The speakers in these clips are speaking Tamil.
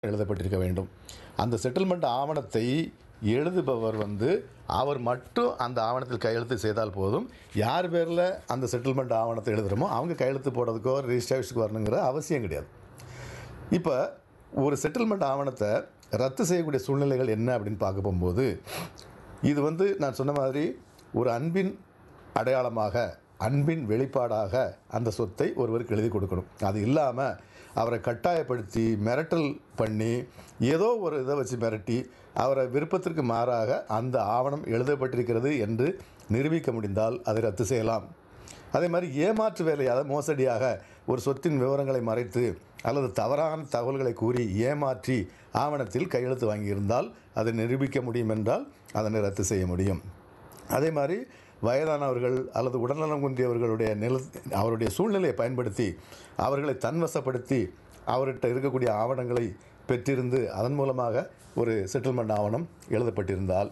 எழுதப்பட்டிருக்க வேண்டும் அந்த செட்டில்மெண்ட் ஆவணத்தை எழுதுபவர் வந்து அவர் மட்டும் அந்த ஆவணத்தில் கையெழுத்து செய்தால் போதும் யார் பேரில் அந்த செட்டில்மெண்ட் ஆவணத்தை எழுதுகிறோமோ அவங்க கையெழுத்து போடுறதுக்கோ ரிஜிஸ்ட்ரேஷனுக்கு வரணுங்கிற அவசியம் கிடையாது இப்போ ஒரு செட்டில்மெண்ட் ஆவணத்தை ரத்து செய்யக்கூடிய சூழ்நிலைகள் என்ன அப்படின்னு பார்க்க போகும்போது இது வந்து நான் சொன்ன மாதிரி ஒரு அன்பின் அடையாளமாக அன்பின் வெளிப்பாடாக அந்த சொத்தை ஒருவருக்கு எழுதி கொடுக்கணும் அது இல்லாமல் அவரை கட்டாயப்படுத்தி மிரட்டல் பண்ணி ஏதோ ஒரு இதை வச்சு மிரட்டி அவரை விருப்பத்திற்கு மாறாக அந்த ஆவணம் எழுதப்பட்டிருக்கிறது என்று நிரூபிக்க முடிந்தால் அதை ரத்து செய்யலாம் அதே மாதிரி ஏமாற்று வேலையாக மோசடியாக ஒரு சொத்தின் விவரங்களை மறைத்து அல்லது தவறான தகவல்களை கூறி ஏமாற்றி ஆவணத்தில் கையெழுத்து வாங்கியிருந்தால் அதை நிரூபிக்க முடியும் என்றால் அதனை ரத்து செய்ய முடியும் அதே மாதிரி வயதானவர்கள் அல்லது உடல்நலம் குன்றியவர்களுடைய நில அவருடைய சூழ்நிலையை பயன்படுத்தி அவர்களை தன்வசப்படுத்தி அவர்கிட்ட இருக்கக்கூடிய ஆவணங்களை பெற்றிருந்து அதன் மூலமாக ஒரு செட்டில்மெண்ட் ஆவணம் எழுதப்பட்டிருந்தால்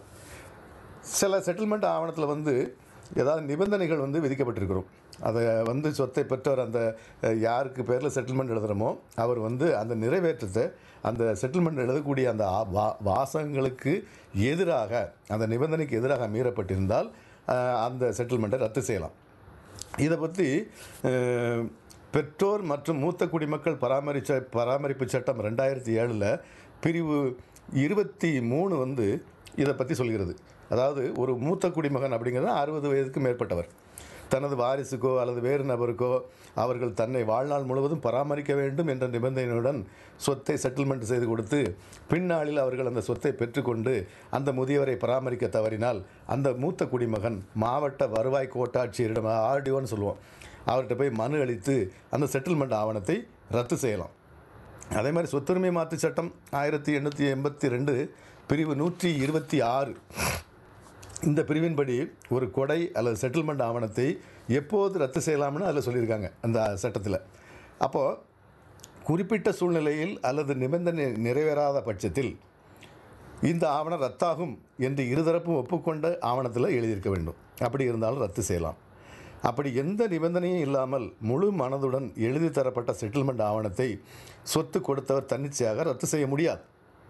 சில செட்டில்மெண்ட் ஆவணத்தில் வந்து ஏதாவது நிபந்தனைகள் வந்து விதிக்கப்பட்டிருக்கிறோம் அதை வந்து சொத்தை பெற்றவர் அந்த அஹ், யாருக்கு பேரில் செட்டில்மெண்ட் எழுதுகிறோமோ அவர் வந்து அந்த நிறைவேற்றத்தை அந்த செட்டில்மெண்ட் எழுதக்கூடிய அந்த ஆ- வா வாசகங்களுக்கு எதிராக அந்த நிபந்தனைக்கு எதிராக மீறப்பட்டிருந்தால் அஹ், அந்த செட்டில்மெண்ட்டை ரத்து செய்யலாம் இதை பற்றி அஹ், பெற்றோர் மற்றும் மூத்த குடிமக்கள் பராமரிச்ச பராமரிப்பு சட்டம் ரெண்டாயிரத்தி ஏழில் பிரிவு இருபத்தி மூணு வந்து இதை பற்றி சொல்கிறது அதாவது ஒரு மூத்த குடிமகன் அப்படிங்கிறது அறுபது வயதுக்கு மேற்பட்டவர் தனது வாரிசுக்கோ அல்லது வேறு நபருக்கோ அவர்கள் தன்னை வாழ்நாள் முழுவதும் பராமரிக்க வேண்டும் என்ற நிபந்தனையுடன் சொத்தை செட்டில்மெண்ட் செய்து கொடுத்து பின்னாளில் அவர்கள் அந்த சொத்தை பெற்றுக்கொண்டு அந்த முதியவரை பராமரிக்க தவறினால் அந்த மூத்த குடிமகன் மாவட்ட வருவாய் கோட்டாட்சியரிடம் ஆர்டிஓன்னு சொல்லுவோம் அவர்கிட்ட போய் மனு அளித்து அந்த செட்டில்மெண்ட் ஆவணத்தை ரத்து செய்யலாம் அதே மாதிரி சொத்துரிமை மாற்று சட்டம் ஆயிரத்தி எண்ணூற்றி எண்பத்தி ரெண்டு பிரிவு நூற்றி இருபத்தி ஆறு இந்த பிரிவின்படி ஒரு கொடை அல்லது செட்டில்மெண்ட் ஆவணத்தை எப்போது ரத்து செய்யலாம்னு அதில் சொல்லியிருக்காங்க அந்த சட்டத்தில் அப்போது குறிப்பிட்ட சூழ்நிலையில் அல்லது நிபந்தனை நிறைவேறாத பட்சத்தில் இந்த ஆவணம் ரத்தாகும் என்று இருதரப்பும் ஒப்புக்கொண்ட ஆவணத்தில் எழுதியிருக்க வேண்டும் அப்படி இருந்தாலும் ரத்து செய்யலாம் அப்படி எந்த நிபந்தனையும் இல்லாமல் முழு மனதுடன் எழுதி தரப்பட்ட செட்டில்மெண்ட் ஆவணத்தை சொத்து கொடுத்தவர் தன்னிச்சையாக ரத்து செய்ய முடியாது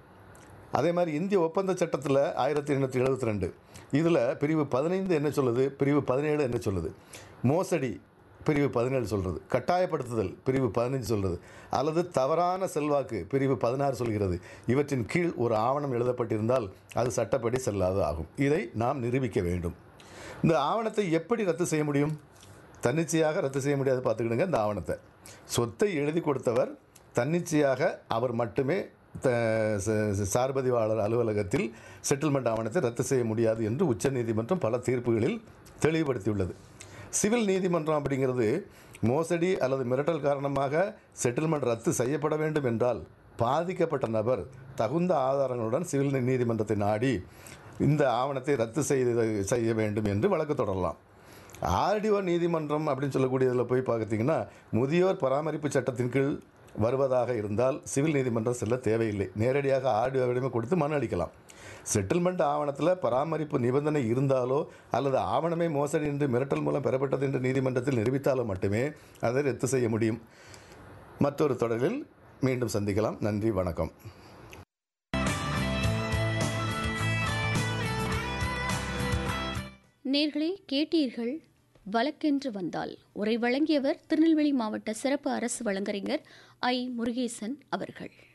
அதே மாதிரி இந்திய ஒப்பந்த சட்டத்தில் ஆயிரத்தி எண்ணூற்றி எழுபத்தி ரெண்டு இதில் பிரிவு பதினைந்து என்ன சொல்லுது பிரிவு பதினேழு என்ன சொல்லுது மோசடி பிரிவு பதினேழு சொல்கிறது கட்டாயப்படுத்துதல் பிரிவு பதினஞ்சு சொல்கிறது அல்லது தவறான செல்வாக்கு பிரிவு பதினாறு சொல்கிறது இவற்றின் கீழ் ஒரு ஆவணம் எழுதப்பட்டிருந்தால் அது சட்டப்படி செல்லாது ஆகும் இதை நாம் நிரூபிக்க வேண்டும் இந்த ஆவணத்தை எப்படி ரத்து செய்ய முடியும் தன்னிச்சையாக ரத்து செய்ய முடியாது பார்த்துக்கிடுங்க இந்த ஆவணத்தை சொத்தை எழுதி கொடுத்தவர் தன்னிச்சையாக அவர் மட்டுமே த- ச- சார்பதிவாளர் அலுவலகத்தில் செட்டில்மெண்ட் ஆவணத்தை ரத்து செய்ய முடியாது என்று உச்சநீதிமன்றம் பல தீர்ப்புகளில் தெளிவுபடுத்தியுள்ளது சிவில் நீதிமன்றம் அப்படிங்கிறது மோசடி அல்லது மிரட்டல் காரணமாக செட்டில்மெண்ட் ரத்து செய்யப்பட வேண்டும் என்றால் பாதிக்கப்பட்ட நபர் தகுந்த ஆதாரங்களுடன் சிவில் நீதிமன்றத்தை நாடி இந்த ஆவணத்தை ரத்து செய்து செய்ய வேண்டும் என்று வழக்கு தொடரலாம் ஆர்டிஓ நீதிமன்றம் அப்படின்னு சொல்லக்கூடியதில் போய் பார்த்தீங்கன்னா முதியோர் பராமரிப்பு சட்டத்தின் கீழ் வருவதாக இருந்தால் சிவில் நீதிமன்றம் செல்ல தேவையில்லை நேரடியாக ஆர்டிஓவிடமே கொடுத்து மனு அளிக்கலாம் செட்டில்மெண்ட் ஆவணத்தில் பராமரிப்பு நிபந்தனை இருந்தாலோ அல்லது ஆவணமே மோசடி என்று மிரட்டல் மூலம் பெறப்பட்டது என்று நீதிமன்றத்தில் நிரூபித்தாலோ மட்டுமே அதை ரத்து செய்ய முடியும் மற்றொரு தொடரில் மீண்டும் சந்திக்கலாம் நன்றி வணக்கம் நேர்களே கேட்டீர்கள் வழக்கென்று வந்தால் உரை வழங்கியவர் திருநெல்வேலி மாவட்ட சிறப்பு அரசு வழங்கறிஞர் ஐ முருகேசன் அவர்கள்